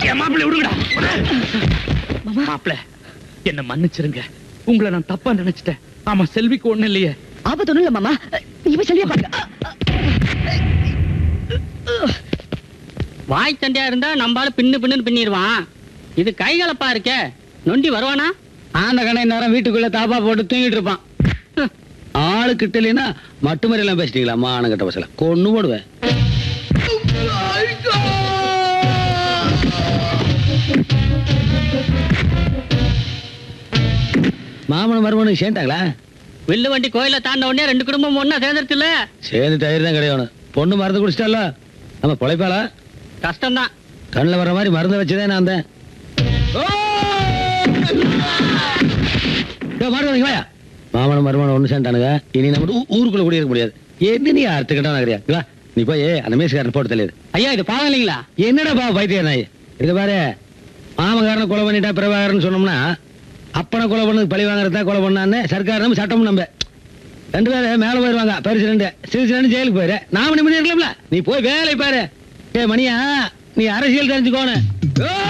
என் மாப்பிள்ளை விடுங்கடா மாப்பிள்ள என்ன மன்னிச்சிருங்க உங்களை நான் தப்பா நினைச்சிட்டேன் ஆமா செல்விக்கு ஒண்ணு இல்லையே ஆபத்து ஒண்ணும் இல்ல மாமா நீ போய் செல்வியா பாருங்க வாய் சண்டையா இருந்தா நம்பால பின்னு பின்னுன்னு பின்னிடுவான் இது கைகலப்பா இருக்கே நொண்டி வருவானா ஆந்த கண்ணை நேரம் வீட்டுக்குள்ள தாப்பா போட்டு தூங்கிட்டு இருப்பான் ஆளு கிட்ட இல்லைன்னா மட்டு மாதிரி எல்லாம் பேசிட்டீங்களா மான கட்ட பசல கொன்னு போடுவேன் மாமன மருமனுக்கு சேர்ந்தாங்களா வில்லு வண்டி கோயில தாண்ட உடனே ரெண்டு குடும்பம் ஒண்ணா சேர்ந்துருச்சுல சேர்ந்து தயிர் தான் கிடையாது பொண்ணு மருந்து குடிச்சிட்டால நம்ம பொழைப்பாளா கஷ்டம்தான் கண்ணில் வர மாதிரி மருந்து வச்சுதான் நான் வந்தேன் வாயா மாமன மருமன ஒண்ணு சேர்ந்தானுங்க இனி நம்ம ஊ- ஊருக்குள்ள கூட இருக்க முடியாது என்ன நீ அறுத்துக்கிட்டா கிடையாது வா நீ போய் அந்த மேசுக்காரன் போட்டு தெரியாது ஐயா இது பாவம் இல்லைங்களா என்னடா பா பைத்திய நாய் இது பாரு மாமகாரனை கொலை பண்ணிட்டா பிரபாகரன் சொன்னோம்னா அப்பனை கொலை பண்ணது பழி வாங்குறதா கொலை பண்ணான்னு சர்க்கார் நம்ம சட்டம் நம்ம ரெண்டு பேரும் மேல போயிருவாங்க பரிசு ரெண்டு சிறுசு ரெண்டு ஜெயிலுக்கு போயிரு நாம நிம்மதி இருக்கலாம்ல நீ போய் வேலை பாரு ஏ மணியா நீ அரசியல் தெரிஞ்சுக்கோணும்